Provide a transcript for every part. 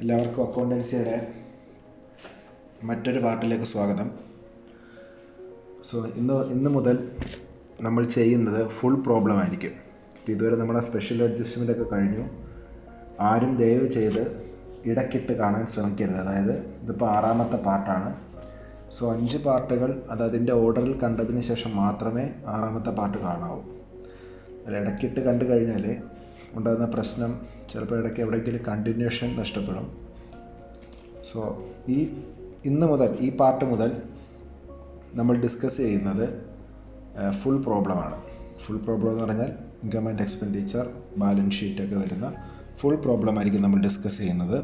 എല്ലാവർക്കും അക്കൗണ്ടൻസിയുടെ മറ്റൊരു പാർട്ടിലേക്ക് സ്വാഗതം സോ ഇന്ന് ഇന്ന് മുതൽ നമ്മൾ ചെയ്യുന്നത് ഫുൾ പ്രോബ്ലം ആയിരിക്കും അപ്പോൾ ഇതുവരെ നമ്മുടെ സ്പെഷ്യൽ അഡ്ജസ്റ്റ്മെൻ്റ് ഒക്കെ കഴിഞ്ഞു ആരും ദയവ് ചെയ്ത് ഇടയ്ക്കിട്ട് കാണാൻ ശ്രമിക്കരുത് അതായത് ഇതിപ്പോൾ ആറാമത്തെ പാർട്ടാണ് സോ അഞ്ച് പാർട്ടുകൾ അത് അതിൻ്റെ ഓർഡറിൽ കണ്ടതിന് ശേഷം മാത്രമേ ആറാമത്തെ പാർട്ട് കാണാവൂ അല്ല ഇടയ്ക്കിട്ട് കണ്ടു കഴിഞ്ഞാൽ ഉണ്ടാകുന്ന പ്രശ്നം ചിലപ്പോൾ ഇടയ്ക്ക് എവിടെയെങ്കിലും കണ്ടിന്യൂഷൻ നഷ്ടപ്പെടും സോ ഈ ഇന്ന് മുതൽ ഈ പാർട്ട് മുതൽ നമ്മൾ ഡിസ്കസ് ചെയ്യുന്നത് ഫുൾ പ്രോബ്ലമാണ് ഫുൾ പ്രോബ്ലം എന്ന് പറഞ്ഞാൽ income and expenditure balance sheet ഒക്കെ വരുന്ന ഫുൾ പ്രോബ്ലം ആയിരിക്കും നമ്മൾ ഡിസ്കസ് ചെയ്യുന്നത്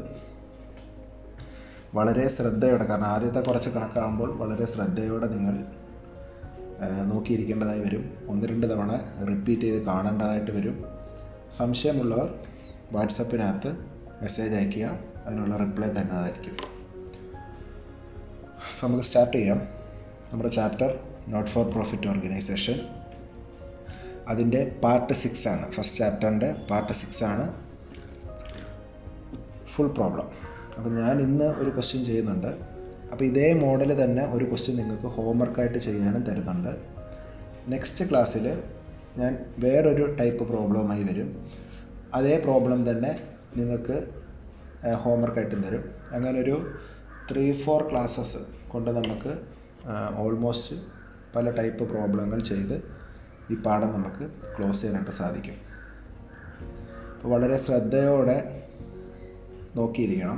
വളരെ ശ്രദ്ധയോടെ കാരണം ആദ്യത്തെ കുറച്ച് കണക്കാകുമ്പോൾ വളരെ ശ്രദ്ധയോടെ നിങ്ങൾ നോക്കിയിരിക്കേണ്ടതായി വരും ഒന്ന് രണ്ട് തവണ റിപ്പീറ്റ് ചെയ്ത് കാണേണ്ടതായിട്ട് വരും സംശയമുള്ളവർ വാട്സപ്പിനകത്ത് മെസ്സേജ് അയയ്ക്കുക അതിനുള്ള റിപ്ലൈ തരുന്നതായിരിക്കും നമുക്ക് സ്റ്റാർട്ട് ചെയ്യാം നമ്മുടെ chapter not for profit organisation അതിൻ്റെ പാർട്ട് സിക്സ് ആണ് ഫസ്റ്റ് ചാപ്റ്ററിൻ്റെ പാർട്ട് സിക്സ് ആണ് ഫുൾ പ്രോബ്ലം അപ്പം ഞാൻ ഇന്ന് ഒരു ക്വസ്റ്റ്യൻ ചെയ്യുന്നുണ്ട് അപ്പോൾ ഇതേ മോഡൽ തന്നെ ഒരു ക്വസ്റ്റ്യൻ നിങ്ങൾക്ക് ഹോംവർക്കായിട്ട് ചെയ്യാനും തരുന്നുണ്ട് നെക്സ്റ്റ് ക്ലാസ്സിൽ ഞാൻ വേറൊരു ടൈപ്പ് പ്രോബ്ലമായി വരും അതേ പ്രോബ്ലം തന്നെ നിങ്ങൾക്ക് ഹോംവർക്കായിട്ടും തരും അങ്ങനെ ഒരു ത്രീ ഫോർ ക്ലാസ്സസ് കൊണ്ട് നമുക്ക് ഓൾമോസ്റ്റ് പല ടൈപ്പ് പ്രോബ്ലങ്ങൾ ചെയ്ത് ഈ പാഠം നമുക്ക് ക്ലോസ് ചെയ്യാനായിട്ട് സാധിക്കും അപ്പോൾ വളരെ ശ്രദ്ധയോടെ നോക്കിയിരിക്കണം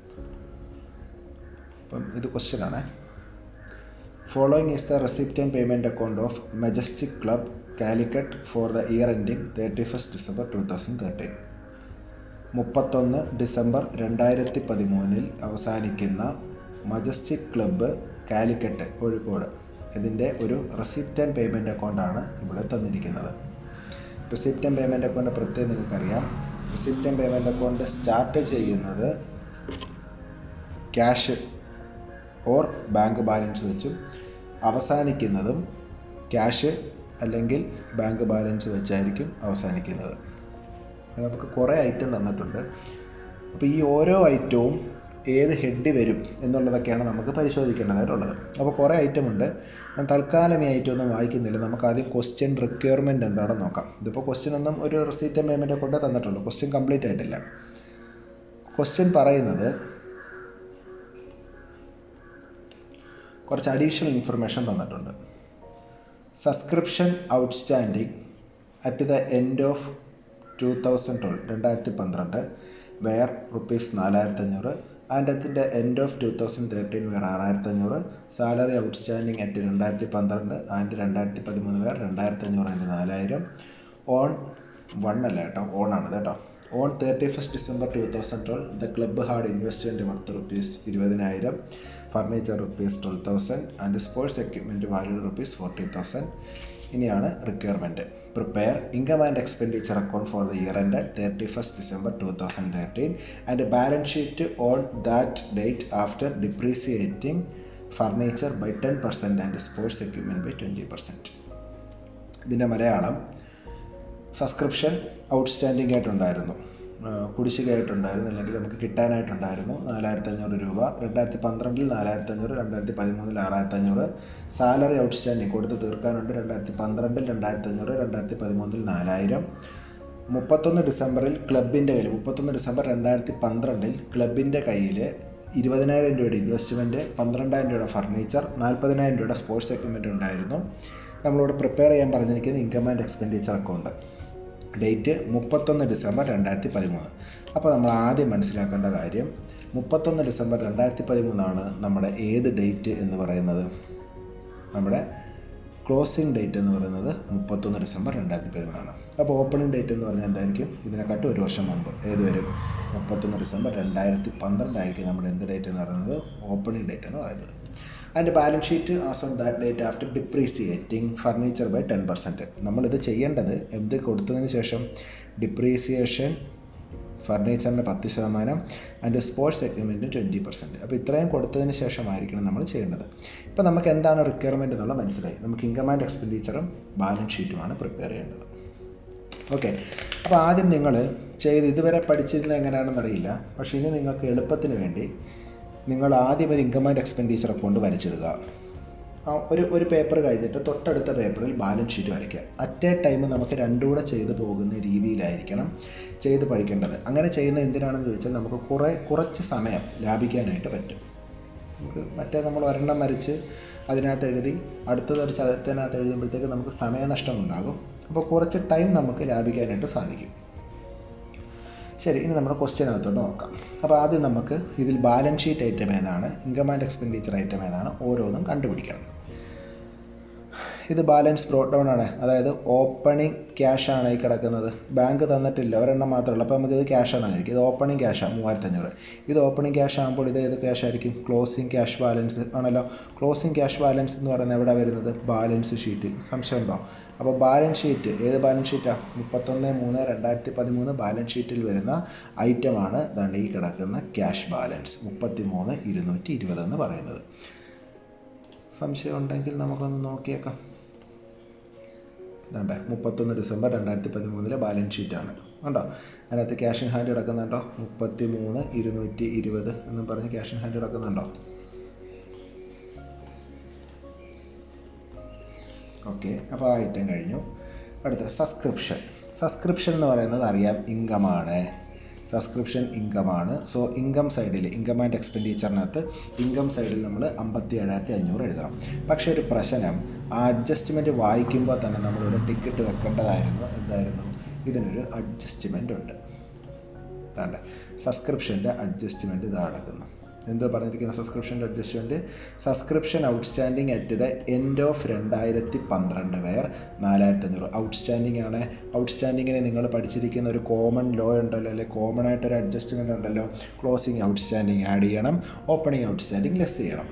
അപ്പം ഇത് ക്വസ്റ്റ്യൻ ആണ് following is the receipt and payment account of majestic club Calicut for the year ending thirty first December two thousand thirteen മുപ്പത്തൊന്ന് ഡിസംബർ രണ്ടായിരത്തി പതിമൂന്നിൽ അവസാനിക്കുന്ന മജസ്റ്റിക് ക്ലബ്ബ് കാലിക്കറ്റ് കോഴിക്കോട് ഇതിൻ്റെ ഒരു റെസിപ്റ്റ് ആൻഡ് പേയ്മെൻറ്റ് അക്കൗണ്ടാണ് ഇവിടെ തന്നിരിക്കുന്നത് റെസിപ്റ്റ് ആൻഡ് പേയ്മെൻറ്റ് അക്കൗണ്ട് പ്രത്യേകം നിങ്ങൾക്കറിയാം receipt and payment account start ചെയ്യുന്നത് ക്യാഷ് ഓർ ബാങ്ക് ബാലൻസ് വെച്ചും അവസാനിക്കുന്നതും ക്യാഷ് അല്ലെങ്കിൽ ബാങ്ക് ബാലൻസ് വെച്ചായിരിക്കും അവസാനിക്കുന്നത് നമുക്ക് കുറേ ഐറ്റം തന്നിട്ടുണ്ട് അപ്പോൾ ഈ ഓരോ ഐറ്റവും ഏത് ഹെഡ് വരും എന്നുള്ളതൊക്കെയാണ് നമുക്ക് പരിശോധിക്കേണ്ടതായിട്ടുള്ളത് അപ്പോൾ കുറേ ഐറ്റം ഉണ്ട് ഞാൻ തൽക്കാലം ഈ ഐറ്റം ഒന്നും വായിക്കുന്നില്ല നമുക്ക് ആദ്യം ക്വസ്റ്റ്യൻ റിക്വയർമെൻറ്റ് എന്താണെന്ന് നോക്കാം ഇതിപ്പോൾ ക്വസ്റ്റ്യൻ ഒന്നും ഒരു റിസീറ്റ് പേയ്മെൻറ്റ് കൊണ്ട് തന്നിട്ടുള്ളൂ ക്വസ്റ്റ്യൻ കംപ്ലീറ്റ് ആയിട്ടില്ല ക്വസ്റ്റ്യൻ പറയുന്നത് കുറച്ച് അഡീഷണൽ ഇൻഫർമേഷൻ തന്നിട്ടുണ്ട് subscription outstanding at the end of two thousand twelve രണ്ടായിരത്തി പന്ത്രണ്ട് വെയർ റുപ്പീസ് നാലായിരത്തി അഞ്ഞൂറ് ആൻഡ് അറ്റിൻ്റെ end of two thousand thirteen where ആറായിരത്തി അഞ്ഞൂറ് സാലറി ഔട്ട്സ്റ്റാൻഡിങ് അറ്റ് രണ്ടായിരത്തി പന്ത്രണ്ട് ആൻഡ് രണ്ടായിരത്തി പതിമൂന്ന് വെയർ രണ്ടായിരത്തി അഞ്ഞൂറ് ആൻഡ് നാലായിരം ഓൺ വൺ അല്ല കേട്ടോ ഓൺ ആണ് കേട്ടോ on thirty first December two thousand twelve the club had investment worth rupees ഇരുപതിനായിരം furniture rupees twelve thousand and sports equipment value rupees forty thousand ഇനിയാണ് requirement prepare income and expenditure account for the year end thirty first December two thousand thirteen and balance sheet on that date after depreciating furniture by ten percent and sports equipment by twenty percent ഇതിൻ്റെ Malayalam subscription outstanding ആയിട്ടുണ്ടായിരുന്നു കുടിശ്ശികയായിട്ടുണ്ടായിരുന്നു അല്ലെങ്കിൽ നമുക്ക് കിട്ടാനായിട്ടുണ്ടായിരുന്നു നാലായിരത്തി അഞ്ഞൂറ് രൂപ രണ്ടായിരത്തി പന്ത്രണ്ടിൽ നാലായിരത്തി അഞ്ഞൂറ് രണ്ടായിരത്തി പതിമൂന്നിൽ ആറായിരത്തി അഞ്ഞൂറ് സാലറി ഔട്ട്സ്റ്റാൻഡിങ് കൊടുത്ത് തീർക്കാനുണ്ട് രണ്ടായിരത്തി പന്ത്രണ്ടിൽ രണ്ടായിരത്തി അഞ്ഞൂറ് രണ്ടായിരത്തി പതിമൂന്നിൽ നാലായിരം മുപ്പത്തൊന്ന് ഡിസംബറിൽ ക്ലബിൻ്റെ കയ്യിൽ മുപ്പത്തൊന്ന് ഡിസംബർ രണ്ടായിരത്തി പന്ത്രണ്ടിൽ ക്ലബിൻ്റെ കയ്യിൽ ഇരുപതിനായിരം രൂപയുടെ ഇൻവെസ്റ്റ്മെൻറ്റ് പന്ത്രണ്ടായിരം രൂപയുടെ ഫർണിച്ചർ നാൽപ്പതിനായിരം രൂപയുടെ സ്പോർട്സ് എക്യുപ്മെൻറ്റ് ഉണ്ടായിരുന്നു നമ്മളിവിടെ പ്രിപ്പയർ ചെയ്യാൻ പറഞ്ഞിരിക്കുന്നത് income and expenditure account date മുപ്പത്തൊന്ന് ഡിസംബർ രണ്ടായിരത്തി പതിമൂന്ന് അപ്പോൾ നമ്മൾ ആദ്യം മനസ്സിലാക്കേണ്ട കാര്യം മുപ്പത്തൊന്ന് ഡിസംബർ രണ്ടായിരത്തി പതിമൂന്നാണ് നമ്മുടെ ഏത് ഡേറ്റ് എന്ന് പറയുന്നത് നമ്മുടെ ക്ലോസിംഗ് ഡേറ്റ് എന്ന് പറയുന്നത് മുപ്പത്തൊന്ന് ഡിസംബർ രണ്ടായിരത്തി പതിമൂന്നാണ് അപ്പോൾ ഓപ്പണിംഗ് ഡേറ്റ് എന്ന് പറഞ്ഞാൽ എന്തായിരിക്കും ഇതിനെക്കാട്ടും ഒരു വർഷം മുമ്പ് ഏത് വരും മുപ്പത്തൊന്ന് ഡിസംബർ രണ്ടായിരത്തി പന്ത്രണ്ടായിരിക്കും നമ്മുടെ എന്ത് ഡേറ്റ് എന്ന് പറയുന്നത് ഓപ്പണിംഗ് ഡേറ്റ് എന്ന് പറയുന്നത് and balance sheet as on that date after depreciating furniture by ten percent നമ്മളിത് ചെയ്യേണ്ടത് എന്ത് കൊടുത്തതിന് ശേഷം ഡിപ്രീസിയേഷൻ ഫർണിച്ചറിന് പത്ത് ശതമാനം ആൻഡ് സ്പോർട്സ് എക്യുപ്മെൻറ്റിന് ട്വൻറ്റി പെർസെൻറ്റ് അപ്പോൾ ഇത്രയും കൊടുത്തതിന് ശേഷമായിരിക്കണം നമ്മൾ ചെയ്യേണ്ടത് ഇപ്പോൾ നമുക്ക് എന്താണ് റിക്വയർമെൻറ്റ് എന്നുള്ള മനസ്സിലായി നമുക്ക് ഇൻകം ആൻഡ് എക്സ്പെൻഡിച്ചറും ബാലൻസ് ഷീറ്റുമാണ് പ്രിപ്പയർ ചെയ്യേണ്ടത് ഓക്കെ അപ്പോൾ ആദ്യം നിങ്ങൾ ചെയ്ത് ഇതുവരെ പഠിച്ചിരുന്നത് എങ്ങനെയാണെന്ന് അറിയില്ല പക്ഷേ ഇനി നിങ്ങൾക്ക് എളുപ്പത്തിന് വേണ്ടി നിങ്ങൾ ആദ്യം ഒരു ഇൻകം ആൻഡ് എക്സ്പെൻഡിച്ചർ അക്കൗണ്ട് വരച്ചിടുക ആ ഒരു ഒരു പേപ്പർ കഴിഞ്ഞിട്ട് തൊട്ടടുത്ത പേപ്പറിൽ ബാലൻസ് ഷീറ്റ് വരയ്ക്കുക അറ്റ് എ ടൈം നമുക്ക് രണ്ടും കൂടെ ചെയ്തു പോകുന്ന രീതിയിലായിരിക്കണം ചെയ്ത് പഠിക്കേണ്ടത് അങ്ങനെ ചെയ്യുന്ന എന്തിനാണെന്ന് ചോദിച്ചാൽ നമുക്ക് കുറേ കുറച്ച് സമയം ലാഭിക്കാനായിട്ട് പറ്റും നമുക്ക് മറ്റേ നമ്മൾ ഒരെണ്ണം വരച്ച് അതിനകത്ത് എഴുതി അടുത്തത് ഒരു സ്ഥലത്തിനകത്ത് എഴുതുമ്പോഴത്തേക്ക് നമുക്ക് സമയനഷ്ടം ഉണ്ടാകും അപ്പോൾ കുറച്ച് ടൈം നമുക്ക് ലാഭിക്കാനായിട്ട് സാധിക്കും ശരി ഇനി നമ്മുടെ ക്വസ്റ്റ്യനകത്തോട്ട് നോക്കാം അപ്പോൾ ആദ്യം നമുക്ക് ഇതിൽ ബാലൻസ് ഷീറ്റ് ഐറ്റം ഏതാണ് ഇൻകം ആൻഡ് എക്സ്പെൻഡിച്ചർ ഐറ്റം ഏതാണ് ഓരോന്നും കണ്ടുപിടിക്കണം ഇത് ബാലൻസ് ബ്രോട്ട് ഡൗൺ ആണ് അതായത് ഓപ്പണിംഗ് ക്യാഷ് ആണ് ഈ കിടക്കുന്നത് ബാങ്ക് തന്നിട്ടില്ല ഒരെണ്ണം മാത്രമേ ഉള്ളൂ അപ്പോൾ നമുക്കിത് ക്യാഷ് ആണെന്നായിരിക്കും ഇത് ഓപ്പണിംഗ് ക്യാഷാണ് മൂവായിരത്തഞ്ഞൂറ് ഇത് ഓപ്പണിംഗ് ക്യാഷ് ആകുമ്പോൾ ഇത് ഏത് ക്യാഷ് ആയിരിക്കും ക്ലോസിംഗ് ക്യാഷ് ബാലൻസ് ആണല്ലോ ക്ലോസിംഗ് ക്യാഷ് ബാലൻസ് എന്ന് പറയുന്നത് എവിടെ വരുന്നത് ബാലൻസ് ഷീറ്റ് സംശയമുണ്ടോ അപ്പോൾ ബാലൻസ് ഷീറ്റ് ഏത് ബാലൻസ് ഷീറ്റാണ് മുപ്പത്തൊന്ന് മൂന്ന് രണ്ടായിരത്തി പതിമൂന്ന് ബാലൻസ് ഷീറ്റിൽ വരുന്ന ഐറ്റമാണ് ദാണ്ട് ഈ കിടക്കുന്ന ക്യാഷ് ബാലൻസ് മുപ്പത്തി മൂന്ന് ഇരുന്നൂറ്റി ഇരുപത് എന്ന് പറയുന്നത് സംശയം ഉണ്ടെങ്കിൽ നമുക്കൊന്ന് നോക്കിയേക്കാം ഇതാണ്ടേ മുപ്പത്തൊന്ന് ഡിസംബർ രണ്ടായിരത്തി പതിമൂന്നിലെ ബാലൻസ് ഷീറ്റാണ് കണ്ടോ അതിനകത്ത് ക്യാഷ് ഇൻ ഹാൻഡ് കിടക്കുന്നുണ്ടോ മുപ്പത്തി മൂന്ന് ഇരുന്നൂറ്റി ഇരുപത് എന്നും പറഞ്ഞ് ക്യാഷ് ഇൻ ഹാൻഡ് കിടക്കുന്നുണ്ടോ ഓക്കെ അപ്പോൾ ആ ഐറ്റം കഴിഞ്ഞു അടുത്ത സബ്സ്ക്രിപ്ഷൻ സബ്സ്ക്രിപ്ഷൻ എന്ന് പറയുന്നത് അറിയാം ഇൻകമാണ് സബ്സ്ക്രിപ്ഷൻ ഇൻകമാണ് സോ ഇൻകം സൈഡിൽ ഇൻകം ആൻഡ് എക്സ്പെൻഡിച്ചറിനകത്ത് ഇൻകം സൈഡിൽ നമ്മൾ അമ്പത്തി ഏഴായിരത്തി അഞ്ഞൂറ് എഴുതണം പക്ഷേ ഒരു പ്രശ്നം ആ അഡ്ജസ്റ്റ്മെൻറ്റ് വായിക്കുമ്പോൾ തന്നെ നമ്മളൊരു ടിക്കറ്റ് വെക്കേണ്ടതായിരുന്നു എന്തായിരുന്നു ഇതിനൊരു അഡ്ജസ്റ്റ്മെൻ്റ് ഉണ്ട് വേണ്ട സബ്സ്ക്രിപ്ഷൻ്റെ അഡ്ജസ്റ്റ്മെൻറ്റ് ഇതാ നടക്കുന്നു എന്തോ പറഞ്ഞിരിക്കുന്ന സബ്സ്ക്രിപ്ഷൻ്റെ adjustment subscription outstanding at the end of രണ്ടായിരത്തി പന്ത്രണ്ട് വേർ നാലായിരത്തി അഞ്ഞൂറ് ഔട്ട്സ്റ്റാൻഡിങ് ആണ് ഔട്ട്സ്റ്റാൻഡിങ്ങിന് നിങ്ങൾ പഠിച്ചിരിക്കുന്ന ഒരു കോമൺ ലോ ഉണ്ടല്ലോ അല്ലെ കോമൺ ആയിട്ടൊരു അഡ്ജസ്റ്റ്മെൻ്റ് ഉണ്ടല്ലോ ക്ലോസിങ് ഔട്ട്സ്റ്റാൻഡിങ് ആഡ് ചെയ്യണം ഓപ്പണിംഗ് ഔട്ട്സ്റ്റാൻഡിങ് ലെസ് ചെയ്യണം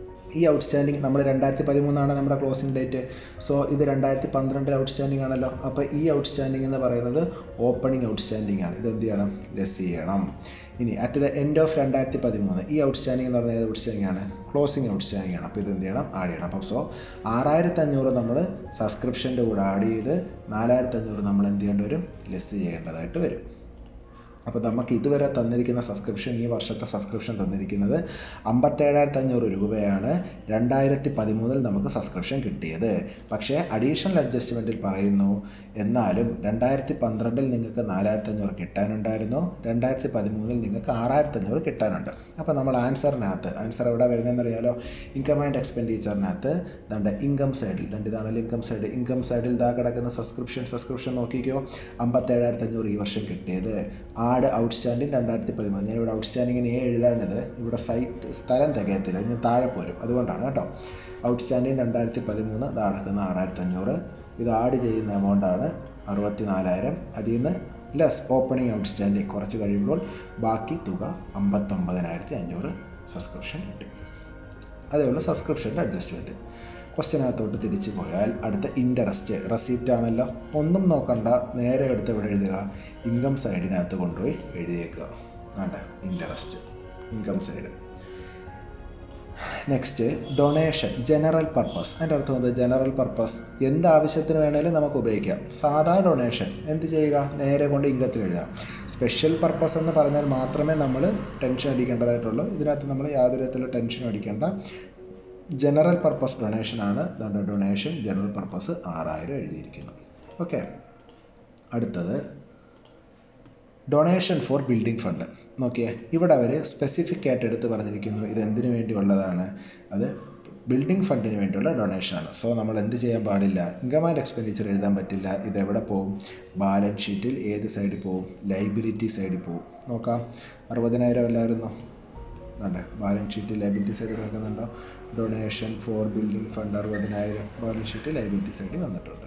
ഈ ഔട്ട്സ്റ്റാൻഡിങ് നമ്മൾ രണ്ടായിരത്തി പതിമൂന്നാണ് നമ്മുടെ ക്ലോസിംഗ് ഡേറ്റ് സോ ഇത് രണ്ടായിരത്തി പന്ത്രണ്ടിൽ ഔട്ട്സ്റ്റാൻഡിംഗ് ആണല്ലോ അപ്പോൾ ഈ ഔട്ട്സ്റ്റാൻഡിംഗ് എന്ന് പറയുന്നത് ഓപ്പണിംഗ് ഔട്ട്സ്റ്റാൻഡിംഗ് ആണ് ഇത് എന്ത് ചെയ്യണം ലെസ് ചെയ്യണം ഇനി അറ്റ് ദ എൻഡ് ഓഫ് രണ്ടായിരത്തി പതിമൂന്ന് ഈ ഔട്ട്സ്റ്റാൻഡിംഗ് എന്ന് പറയുന്നത് ഏത് ഔട്ട്സ്റ്റാൻഡിംഗ് ആണ് ക്ലോസിംഗ് ഔട്ട്സ്റ്റാൻഡിംഗ് ആണ് അപ്പോൾ ഇത് എന്ത് ചെയ്യണം ആഡ് ചെയ്യണം അപ്പം സോ ആറായിരത്തി അഞ്ഞൂറ് നമ്മൾ സബ്സ്ക്രിപ്ഷൻ്റെ കൂടെ ആഡ് ചെയ്ത് നാലായിരത്തി അഞ്ഞൂറ് നമ്മൾ എന്ത് ചെയ്യേണ്ടി വരും ലെസ് ചെയ്യേണ്ടതായിട്ട് വരും അപ്പോൾ നമുക്ക് ഇതുവരെ തന്നിരിക്കുന്ന സബ്സ്ക്രിപ്ഷൻ ഈ വർഷത്തെ സബ്സ്ക്രിപ്ഷൻ തന്നിരിക്കുന്നത് അമ്പത്തേഴായിരത്തി അഞ്ഞൂറ് രൂപയാണ് രണ്ടായിരത്തി പതിമൂന്നിൽ നമുക്ക് സബ്സ്ക്രിപ്ഷൻ കിട്ടിയത് പക്ഷേ അഡീഷണൽ അഡ്ജസ്റ്റ്മെൻറ്റിൽ പറയുന്നു എന്നാലും രണ്ടായിരത്തി പന്ത്രണ്ടിൽ നിങ്ങൾക്ക് നാലായിരത്തി അഞ്ഞൂറ് കിട്ടാനുണ്ടായിരുന്നു രണ്ടായിരത്തി പതിമൂന്നിൽ നിങ്ങൾക്ക് ആറായിരത്തി അഞ്ഞൂറ് കിട്ടാനുണ്ട് അപ്പോൾ നമ്മൾ ആൻസറിനകത്ത് ആൻസർ എവിടെ വരുന്നതെന്ന് അറിയാലോ ഇൻകം ആൻഡ് എക്സ്പെൻഡിച്ചറിനകത്ത് ദണ്ട് ഇൻകം സൈഡിൽ ദണ്ട് ഇതാണല്ലോ ഇൻകം സൈഡ് ഇൻകം സൈഡിൽ ഇതാ കിടക്കുന്ന സബ്സ്ക്രിപ്ഷൻ സബ്സ്ക്രിപ്ഷൻ നോക്കിക്കോ അമ്പത്തേഴായിരത്തി അഞ്ഞൂറ് ഈ വർഷം കിട്ടിയത് ആഡ് ഔട്ട്സ്റ്റാൻഡിങ് രണ്ടായിരത്തി പതിമൂന്ന് ഞാൻ ഇവിടെ ഔട്ട്സ്റ്റാൻഡിങ്ങിന് ഏ എഴുതാഞ്ഞത് ഇവിടെ സൈറ്റ് സ്ഥലം തികയത്തില്ല ഞാൻ താഴെ പോരും അതുകൊണ്ടാണ് കേട്ടോ ഔട്ട്സ്റ്റാൻഡിങ് രണ്ടായിരത്തി പതിമൂന്ന് ഇത് അടക്കുന്ന ആറായിരത്തി അഞ്ഞൂറ് ഇത് ആഡ് ചെയ്യുന്ന എമൗണ്ടാണ് അറുപത്തി നാലായിരം അതിൽ നിന്ന് ലെസ് ഓപ്പണിംഗ് ഔട്ട്സ്റ്റാൻഡിങ് കുറച്ച് കഴിയുമ്പോൾ ബാക്കി തുക അമ്പത്തൊമ്പതിനായിരത്തി അഞ്ഞൂറ് സബ്സ്ക്രിപ്ഷൻ കിട്ടും അതേ ഉള്ളൂ സബ്സ്ക്രിപ്ഷൻ്റെ അഡ്ജസ്റ്റ്മെൻറ്റ് ക്വസ്റ്റ്യനകത്തോട്ട് തിരിച്ചു പോയാൽ അടുത്ത ഇൻട്രസ്റ്റ് റെസീപ്റ്റ് ആണല്ലോ ഒന്നും നോക്കണ്ട നേരെ എടുത്ത് ഇവിടെ എഴുതുക ഇൻകം സൈഡിനകത്ത് കൊണ്ടുപോയി എഴുതിയേക്കുക വേണ്ട interest income side next donation general purpose അതിൻ്റെ അർത്ഥം എന്ത് ജനറൽ പർപ്പസ് എന്ത് ആവശ്യത്തിന് വേണേലും നമുക്ക് ഉപയോഗിക്കാം സാധാ ഡൊണേഷൻ എന്ത് ചെയ്യുക നേരെ കൊണ്ട് ഇൻകത്തിൽ എഴുതാം സ്പെഷ്യൽ പർപ്പസ് എന്ന് പറഞ്ഞാൽ മാത്രമേ നമ്മൾ ടെൻഷൻ അടിക്കേണ്ടതായിട്ടുള്ളൂ ഇതിനകത്ത് നമ്മൾ യാതൊരു വിധത്തിലുള്ള ടെൻഷനും അടിക്കേണ്ട ജനറൽ പർപ്പസ് ഡൊണേഷൻ ആണ് ദാണ്ട് ഡൊണേഷൻ ജനറൽ പർപ്പസ് ആറായിരം എഴുതിയിരിക്കുന്നു ഓക്കെ അടുത്തത് ഡൊണേഷൻ ഫോർ ബിൽഡിംഗ് ഫണ്ട് നോക്കിയേ ഇവിടെ അവർ സ്പെസിഫിക് ആയിട്ട് എടുത്ത് പറഞ്ഞിരിക്കുന്നു ഇത് എന്തിനു വേണ്ടിയുള്ളതാണ് അത് ബിൽഡിംഗ് ഫണ്ടിന് വേണ്ടിയുള്ള ഡൊണേഷനാണ് സോ നമ്മൾ എന്ത് ചെയ്യാൻ പാടില്ല ഇൻകം ആൻഡ് എക്സ്പെൻഡിച്ചർ എഴുതാൻ പറ്റില്ല ഇത് എവിടെ പോവും ബാലൻസ് ഷീറ്റിൽ ഏത് സൈഡിൽ പോവും ലൈബിലിറ്റി സൈഡിൽ പോവും നോക്കാം അറുപതിനായിരം അല്ലായിരുന്നോ വേണ്ടേ ബാലൻസ് ഷീറ്റ് ലൈബിലിറ്റി സൈഡിൽ കിടക്കുന്നുണ്ടോ ഡൊണേഷൻ ഫോർ ബിൽഡിംഗ് ഫണ്ട് അറുപതിനായിരം ബാലൻസ് ഷീറ്റ് ലൈബിലിറ്റി സൈഡിൽ വന്നിട്ടുണ്ട്